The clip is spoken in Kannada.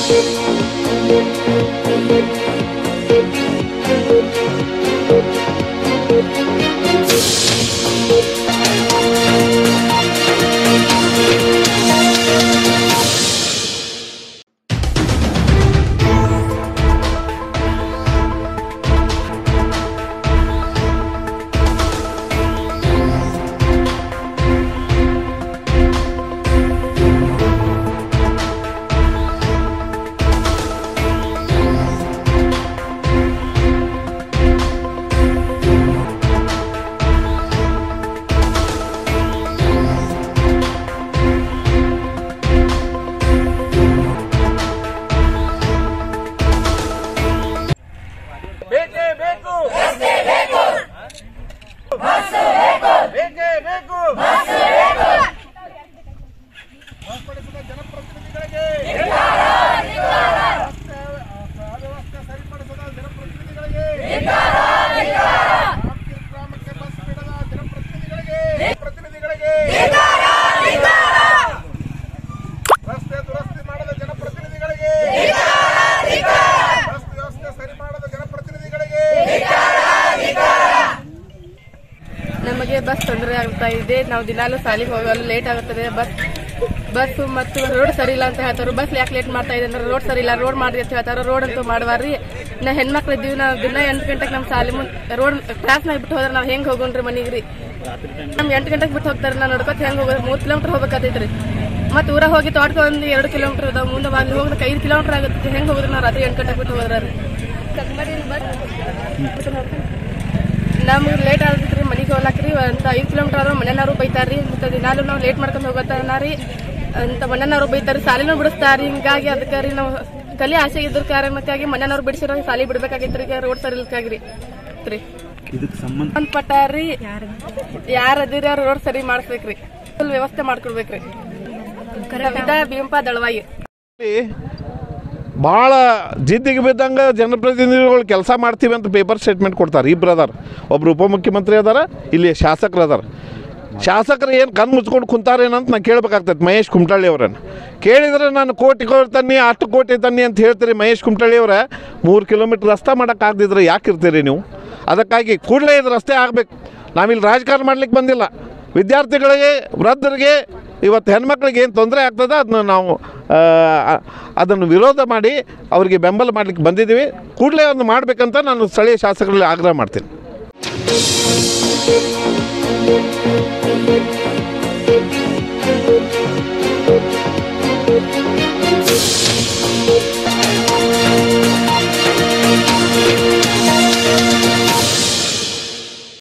ಬೇಕೇ ಬೇಕು ಬೇಕೇ ಬೇಕು ಮಾರ್ಪಡಿಸಿದ ಜನಪ್ರತಿನಿಧಿಗಳಿಗೆ ವ್ಯವಸ್ಥೆ ಅವ್ಯವಸ್ಥೆ ಸರಿಪಡಿಸಿದ ಜನಪ್ರತಿನಿಧಿಗಳಿಗೆ ರಾಮಗಿರಿ ಗ್ರಾಮಕ್ಕೆ ಬಸ್ ಬಿಡದ ಜನಪ್ರತಿನಿಧಿಗಳಿಗೆ ಪ್ರತಿನಿಧಿಗಳಿಗೆ ರಸ್ತೆ ದುರಸ್ತಿ ಮಾಡದ ಜನಪ್ರತಿನಿಧಿಗಳಿಗೆ ರಸ್ತೆ ವ್ಯವಸ್ಥೆ ಸರಿ ಮಾಡದ ಜನಪ್ರತಿನಿಧಿಗಳಿಗೆ ನಮಗೆ ಬಸ್ ತೊಂದರೆ ಆಗ್ತಾ ಇದೆ ನಾವು ದಿನಾಲೂ ಸಾಲಿಗೆ ಹೋಗಲು ಲೇಟ್ ಆಗುತ್ತದೆ ಬಸ್ ಬಸ್ ಮತ್ತು ರೋಡ್ ಸರಿ ಇಲ್ಲ ಅಂತ ಹೇಳ್ತಾರೆ ಬಸ್ ಯಾಕೆ ಲೇಟ್ ಮಾಡ್ತಾ ಇದೆ ಅಂದ್ರೆ ರೋಡ್ ಸರಿ ಇಲ್ಲ ರೋಡ್ ಮಾಡಿ ಅಂತ ಹೇಳ್ತಾರೆ ರೋಡ್ ಅಂತೂ ಮಾಡುವಾರ್ರಿ ನಾ ಹೆಣ್ಮಕ್ಳು ಇದ್ದೀವಿ ನಾವು ದಿನ ಎಂಟು ಗಂಟೆಗೆ ನಮ್ಮ ಸಾಲಿ ಮುಂದೆ ರೋಡ್ ಕ್ರಾಸ್ನಾಗ ಬಿಟ್ಟು ಹೋದ್ರೆ ನಾವು ಹೆಂಗೆ ಹೋಗೋಣ್ರಿ ಮನೆಗೆ ರೀ ನಮ್ಗೆ ಎಂಟು ಗಂಟೆಗೆ ಬಿಟ್ಟು ಹೋಗ್ತಾರೆ ನಾವು ನಡ್ಕೊತ ಹೆಂಗೆ ಹೋಗೋದು ಮೂರು ಕಿಲೋಮೀಟರ್ ಹೋಗ್ಬೇಕಾತೈತ್ರಿ ಮತ್ತೆ ಊರಾಗ ಹೋಗಿ ತೋಟಕ್ಕೆ ಒಂದು ಎರಡು ಕಿಲೋಮೀಟರ್ ಅದಾವ ಮುಂದೆ ಅಲ್ಲಿ ಹೋಗೋದಕ್ಕೆ ಐದು ಕಿಲೋಮೀಟರ್ ಆಗುತ್ತೆ ಹೆಂಗೆ ಹೋಗೋದು ನಾವು ರಾತ್ರಿ ಎಂಟು ಗಂಟೆಗೆ ಬಿಟ್ಟು ಹೋದ್ರೆ ನಮ್ಗೆ ಲೇಟ್ ಆಗತ್ರಿ ಮನೆಗೆ ಹೋಗ್ಲಾಕ್ರಿ ಅಂತ ಐದು ಕಿಲೋಮೀಟರ್ ಆದ್ರೆ ಮನೆಯವರು ಬೈತಾರ್ರಿ ಮತ್ತೆ ದಿನಾಲು ನಾವು ಲೇಟ್ ಮಾಡ್ಕೊಂಡು ಹೋಗತ್ತಾರಿ ಅಂತ ಮನೆಯವರು ಬೈತಾರಿ ಸಾಲಿನೂ ಬಿಡಿಸ್ತಾರಿ ಹಿಂಗಾಗಿ ಅದಕ್ಕೆ ರೀ ನಾವು ಕಲಿ ಆಸೆ ಇದ್ರ ಕಾರಣಕ್ಕಾಗಿ ಮನೆಯವ್ರು ಬಿಡಿಸಿರೋ ಸಾಲಿ ಬಿಡ್ಬೇಕಾಗಿತ್ರಿ ಈಗ ರೋಡ್ ಸರಿ ಇಲ್ಕಾಗ್ರಿ ರೀ ಇದಕ್ಕೆ ಸಂಬಂಧ ಸಂಬಂಧಪಟ್ಟಾರಿ ಯಾರು ಅದಿರಿ ಅವ್ರು ರೋಡ್ ಸರಿ ಮಾಡಿಸ್ಬೇಕ್ರಿ ಫುಲ್ ವ್ಯವಸ್ಥೆ ಮಾಡ್ಕೊಡ್ಬೇಕ್ರಿ ಕವಿತಾ ಭೀಮಪ್ಪ ದಳವಾಯಿ ಭಾಳ ಜಿದ್ದಿಗೆ ಬಿದ್ದಂಗೆ ಜನಪ್ರತಿನಿಧಿಗಳು ಕೆಲಸ ಮಾಡ್ತೀವಿ ಅಂತ ಪೇಪರ್ ಸ್ಟೇಟ್ಮೆಂಟ್ ಕೊಡ್ತಾರೆ ಇಬ್ರು ಅದಾರ ಒಬ್ರು ಉಪಮುಖ್ಯಮಂತ್ರಿ ಅದಾರ ಇಲ್ಲಿ ಶಾಸಕರು ಅದಾರ ಶಾಸಕರು ಏನು ಕಣ್ಣು ಮುಚ್ಕೊಂಡು ಕುಂತಾರೇನಂತ ನಾನು ಕೇಳ್ಬೇಕಾಗ್ತೈತೆ ಮಹೇಶ್ ಕುಮಟಳ್ಳಿ ಅವ್ರನ್ನ ಕೇಳಿದ್ರೆ ನಾನು ಕೋಟಿ ಕೋಟಿ ತನ್ನಿ ಅಷ್ಟು ಕೋಟಿ ತನ್ನಿ ಅಂತ ಹೇಳ್ತೀರಿ ಮಹೇಶ್ ಕುಮಟಳ್ಳಿ ಅವರ ಮೂರು ಕಿಲೋಮೀಟ್ರ್ ರಸ್ತೆ ಮಾಡೋಕ್ಕಾಗದಿದ್ರೆ ಯಾಕೆ ಇರ್ತೀರಿ ನೀವು ಅದಕ್ಕಾಗಿ ಕೂಡಲೇ ಇದು ರಸ್ತೆ ಆಗಬೇಕು ನಾವಿಲ್ಲಿ ರಾಜಕಾರಣ ಮಾಡ್ಲಿಕ್ಕೆ ಬಂದಿಲ್ಲ ವಿದ್ಯಾರ್ಥಿಗಳಿಗೆ ವೃದ್ಧರಿಗೆ ಇವತ್ತು ಹೆಣ್ಮಕ್ಳಿಗೆ ಏನು ತೊಂದರೆ ಆಗ್ತದೆ ಅದನ್ನ ನಾವು ಆ, ಅದನ್ನು ವಿರೋಧ ಮಾಡಿ ಅವರಿಗೆ ಬೆಂಬಲ ಮಾಡಲಿಕ್ಕೆ ಬಂದಿದ್ದೀವಿ ಕೂಡಲೇ ಅದನ್ನು ಮಾಡಬೇಕಂತ ನಾನು ಸ್ಥಳೀಯ ಶಾಸಕರಲ್ಲಿ ಆಗ್ರಹ ಮಾಡ್ತೀನಿ Thank you.